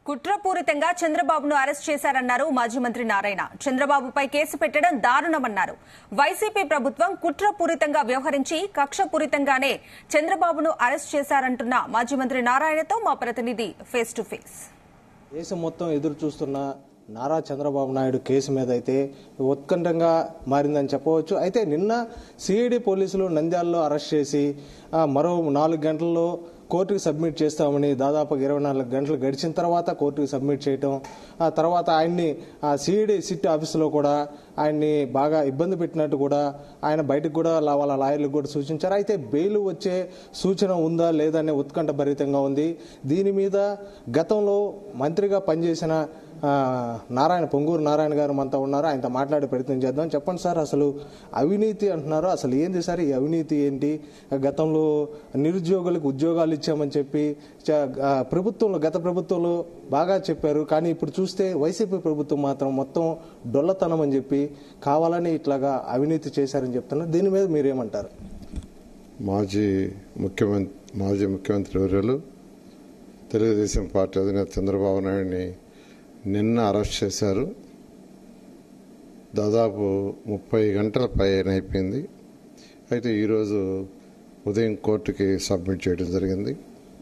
కుట్రపూరితంగా చంద్రబాబును అరెస్ట్ చేశారన్నారు మాజీ మంత్రి నారాయణ చంద్రబాబుపై కేసు పెట్టడం దారుణమన్నారు వైసీపీ ప్రభుత్వం కుట్రపూరితంగా వ్యవహరించి కక్షపూరితంగానే చంద్రబాబును అరెస్ట్ చేశారంటున్న మాజీ మంత్రి నారాయణతో మా ప్రతినిధి ఫేస్ టు ఫేస్ దేశం మొత్తం ఎదురు చూస్తున్న నారా చంద్రబాబు నాయుడు కేసు మీద అయితే ఉత్కంఠంగా మారిందని చెప్పవచ్చు అయితే నిన్న సిఐడి పోలీసులు నంద్యాలలో అరెస్ట్ చేసి ఆ, మరో నాలుగు గంటల్లో కోర్టుకు సబ్మిట్ చేస్తామని దాదాపు ఇరవై నాలుగు గంటలు గడిచిన తర్వాత కోర్టుకు సబ్మిట్ చేయటం ఆ తర్వాత ఆయన్ని ఆ సిఐడి సిట్ ఆఫీసులో కూడా ఆయన్ని బాగా ఇబ్బంది పెట్టినట్టు కూడా ఆయన బయటకు కూడా లా- వాళ్ళ లాయర్లకు కూడా సూచించారు అయితే బెయిల్ వచ్చే సూచన ఉందా లేదా అనే ఉత్కంఠ భరితంగా ఉంది దీని మీద గతంలో మంత్రిగా పనిచేసిన ఆ, నారాయణ పొంగూరు నారాయణ గారు మనతో ఉన్నారు ఆయనతో మాట్లాడే ప్రయత్నం చేద్దాం చెప్పండి సార్ అసలు అవినీతి అంటున్నారు అసలు ఏంది సార్ ఈ అవినీతి ఏంటి గతంలో నిరుద్యోగులకు ఉద్యోగాలు ఇచ్చామని చెప్పి చ- ఆ, ప్రభుత్వంలో గత ప్రభుత్వంలో బాగా చెప్పారు కానీ ఇప్పుడు చూస్తే వైసీపీ ప్రభుత్వం మాత్రం మొత్తం డొల్లతనం అని చెప్పి కావాలని ఇట్లాగా అవినీతి చేశారని చెప్తున్నారు దీని మీద మీరేమంటారు మాజీ ముఖ్యమంత్రి మాజీ ముఖ్యమంత్రి వర్యులు తెలుగుదేశం పార్టీ అధినేత చంద్రబాబు నాయుడిని నిన్న అరెస్ట్ చేశారు దాదాపు ముప్పై గంటల పైన అయిపోయింది అయితే ఈరోజు ఉదయం కోర్టుకి సబ్మిట్ చేయడం జరిగింది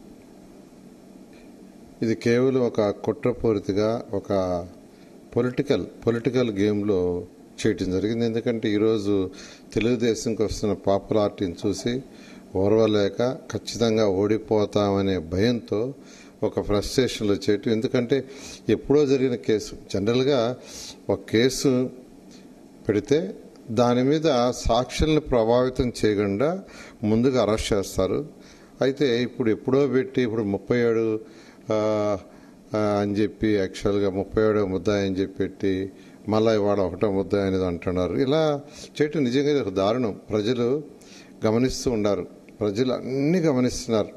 ఇది కేవలం ఒక కుట్రపూరితగా ఒక పొలిటికల్ పొలిటికల్ గేమ్లో చేయటం జరిగింది ఎందుకంటే ఈరోజు తెలుగుదేశంకి వస్తున్న పాపులారిటీని చూసి ఓర్వలేక ఖచ్చితంగా ఓడిపోతామనే భయంతో ఒక ఫ్రస్ట్రేషన్లో చేయటం ఎందుకంటే ఎప్పుడో జరిగిన కేసు జనరల్గా ఒక కేసు పెడితే దాని మీద సాక్షుల్ని ప్రభావితం చేయకుండా ముందుగా అరెస్ట్ చేస్తారు అయితే ఇప్పుడు ఎప్పుడో పెట్టి ఇప్పుడు ముప్పై ఏడు ఆ, ఆ, అని చెప్పి యాక్చువల్గా ముప్పై ఏడో ముద్దాయి అని చెప్పి పెట్టి మళ్ళీ ఇవాళ ఒకటో ముద్దాయి అనేది అంటున్నారు ఇలా చేయటం నిజంగా ఇది ఒక దారుణం ప్రజలు గమనిస్తూ ఉన్నారు ప్రజలు అన్ని గమనిస్తున్నారు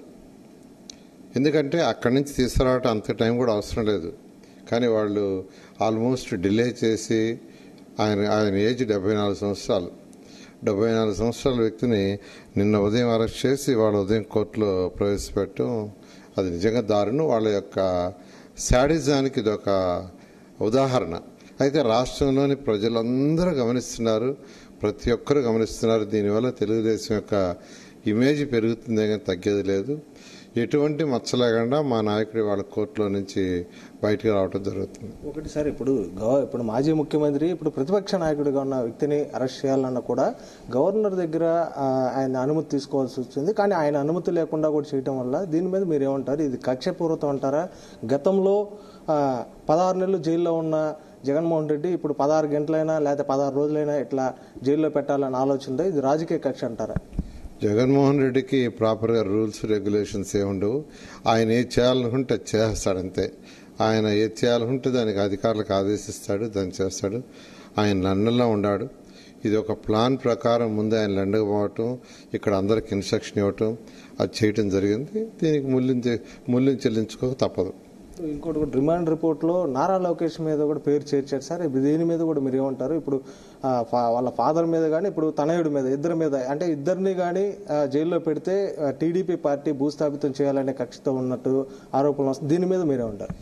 ఎందుకంటే అక్కడి నుంచి తీసుకురావటం అంత టైం కూడా అవసరం లేదు కానీ వాళ్ళు ఆల్మోస్ట్ డిలే చేసి ఆయన ఆయన ఏజ్ డెబ్బై నాలుగు సంవత్సరాలు డెబ్బై నాలుగు సంవత్సరాల వ్యక్తిని నిన్న ఉదయం అరెస్ట్ చేసి వాళ్ళ ఉదయం కోర్టులో ప్రవేశపెట్టడం అది నిజంగా దారుణం వాళ్ళ యొక్క శాడిజానికి ఇది ఒక ఉదాహరణ అయితే రాష్ట్రంలోని ప్రజలందరూ గమనిస్తున్నారు ప్రతి ఒక్కరూ గమనిస్తున్నారు దీనివల్ల తెలుగుదేశం యొక్క ఇమేజ్ పెరుగుతుంది కానీ తగ్గేది లేదు ఎటువంటి మచ్చ లేకుండా మా నాయకుడి వాళ్ళ కోర్టులో నుంచి బయటకు రావడం జరుగుతుంది ఒకటి సార్ ఇప్పుడు గవ- ఇప్పుడు మాజీ ముఖ్యమంత్రి ఇప్పుడు ప్రతిపక్ష నాయకుడిగా ఉన్న వ్యక్తిని అరెస్ట్ చేయాలన్నా కూడా గవర్నర్ దగ్గర ఆ, ఆయన అనుమతి తీసుకోవాల్సి వచ్చింది కానీ ఆయన అనుమతి లేకుండా కూడా చేయటం వల్ల దీని మీద మీరు ఏమంటారు ఇది కక్షపూర్వతం అంటారా గతంలో ఆ, పదహారు నెలలు జైల్లో ఉన్న జగన్మోహన్ రెడ్డి ఇప్పుడు పదహారు గంటలైనా లేకపోతే పదహారు రోజులైనా ఇట్లా జైల్లో పెట్టాలని ఆలోచన ఇది రాజకీయ కక్ష అంటారా జగన్మోహన్ రెడ్డికి ప్రాపర్గా రూల్స్ రెగ్యులేషన్స్ ఏముండవు ఆయన ఏది చేయాలనుకుంటే అది చేస్తాడు అంతే ఆయన ఏది చేయాలనుకుంటే దానికి అధికారులకు ఆదేశిస్తాడు దాన్ని చేస్తాడు ఆయన లండన్లో ఉన్నాడు ఇది ఒక ప్లాన్ ప్రకారం ముందే ఆయన లండన్ పోవటం ఇక్కడ అందరికి ఇన్స్ట్రక్షన్ ఇవ్వటం అది చేయటం జరిగింది దీనికి మూల్యం చె- మూల్యం చెల్లించుకోక తప్పదు ఇంకోటి కూడా రిమాండ్ రిపోర్ట్ లో నారా లోకేష్ మీద కూడా పేరు చేర్చారు సార్ ఇప్పుడు దీని మీద కూడా మీరు ఏమంటారు ఇప్పుడు ఆ, ఫా- వాళ్ళ ఫాదర్ మీద కానీ ఇప్పుడు తనయుడి మీద ఇద్దరి మీద అంటే ఇద్దరిని కానీ జైల్లో పెడితే టీడీపీ పార్టీ భూస్థాపితం చేయాలనే కక్షతో ఉన్నట్టు ఆరోపణలు వస్తుంది దీని మీద మీరేమంటారు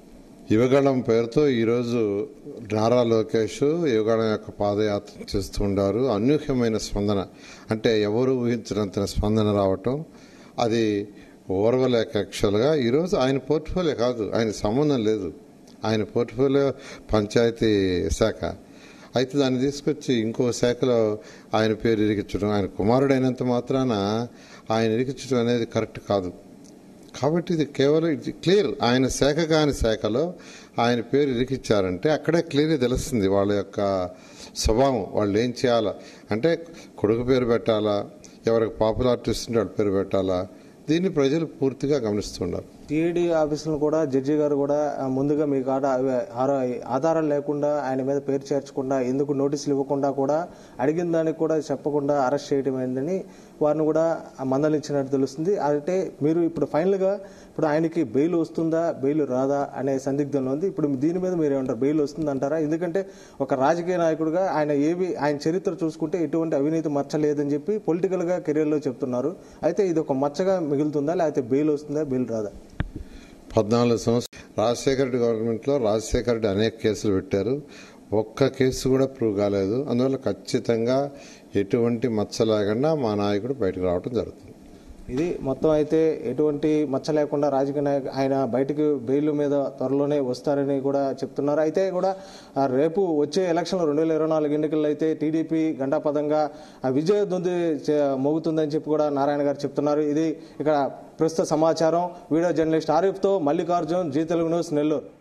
యువగళం పేరుతో ఈరోజు నారా లోకేష్ యువగళం యొక్క పాదయాత్ర చేస్తూ ఉండారు అనూహ్యమైన స్పందన అంటే ఎవరు ఊహించినంత స్పందన రావటం అది ఓర్వలేక యాక్చువల్గా ఈరోజు ఆయన పోర్ట్ఫోలియో కాదు ఆయన సంబంధం లేదు ఆయన పోర్ట్ఫోలియో పంచాయతీ శాఖ అయితే దాన్ని తీసుకొచ్చి ఇంకో శాఖలో ఆయన పేరు ఇరికించడం ఆయన కుమారుడైనంత మాత్రాన ఆయన ఇరికించడం అనేది కరెక్ట్ కాదు కాబట్టి ఇది కేవలం ఇది క్లియర్ ఆయన శాఖ కాని శాఖలో ఆయన పేరు ఇరికిచ్చారంటే అక్కడే క్లియర్గా తెలుస్తుంది వాళ్ళ యొక్క స్వభావం వాళ్ళు ఏం చేయాలా అంటే కొడుకు పేరు పెట్టాలా ఎవరికి పాపులారిటీ వస్తుంటే వాళ్ళ పేరు పెట్టాలా దీన్ని ప్రజలు పూర్తిగా గమనిస్తున్నారు సిఐడి ఆఫీసులను కూడా జడ్జి గారు కూడా ఆ, ముందుగా మీ కాడ అవి ఆరా- ఆధారాలు లేకుండా ఆయన మీద పేరు చేర్చకుండా ఎందుకు నోటీసులు ఇవ్వకుండా కూడా అడిగిన దానికి కూడా చెప్పకుండా అరెస్ట్ చేయడం అయిందని వారిని కూడా మందలించినట్టు తెలుస్తుంది అంటే మీరు ఇప్పుడు ఫైనల్ గా ఇప్పుడు ఆయనకి బెయిల్ వస్తుందా బెయిల్ రాదా అనే సందిగ్ధంలో ఉంది ఇప్పుడు దీని మీద మీరు ఏమంటారు బెయిల్ వస్తుంది అంటారా ఎందుకంటే ఒక రాజకీయ నాయకుడిగా ఆయన ఏవి ఆయన చరిత్ర చూసుకుంటే ఎటువంటి అవినీతి మచ్చ లేదని చెప్పి పొలిటికల్ గా కెరీర్ లో చెప్తున్నారు అయితే ఇది ఒక మచ్చగా మిగులుతుందా లేకపోతే బెయిల్ వస్తుందా బెయిల్ రాదా పద్నాలుగు సంవత్సరాలు రాజశేఖర రెడ్డి గవర్నమెంట్లో రాజశేఖర రెడ్డి అనేక కేసులు పెట్టారు ఒక్క కేసు కూడా ప్రూవ్ కాలేదు అందువల్ల ఖచ్చితంగా ఎటువంటి మచ్చ లేకుండా మా నాయకుడు బయటకు రావడం జరుగుతుంది ఇది మొత్తం అయితే ఎటువంటి మచ్చ లేకుండా రాజకీయ నాయక ఆయన బయటకు బెయిల్ మీద త్వరలోనే వస్తారని కూడా చెప్తున్నారు అయితే కూడా ఆ రేపు వచ్చే ఎలక్షన్లు రెండు వేల ఇరవై నాలుగు ఎన్నికల్లో అయితే టీడీపీ గండాపదంగా ఆ విజయ దొంది మోగుతుందని చెప్పి కూడా నారాయణ గారు చెప్తున్నారు ఇది ఇక్కడ ప్రస్తుత సమాచారం వీడియో జర్నలిస్ట్ ఆరిఫ్తో మల్లికార్జున్ జీ తెలుగు న్యూస్ నెల్లూరు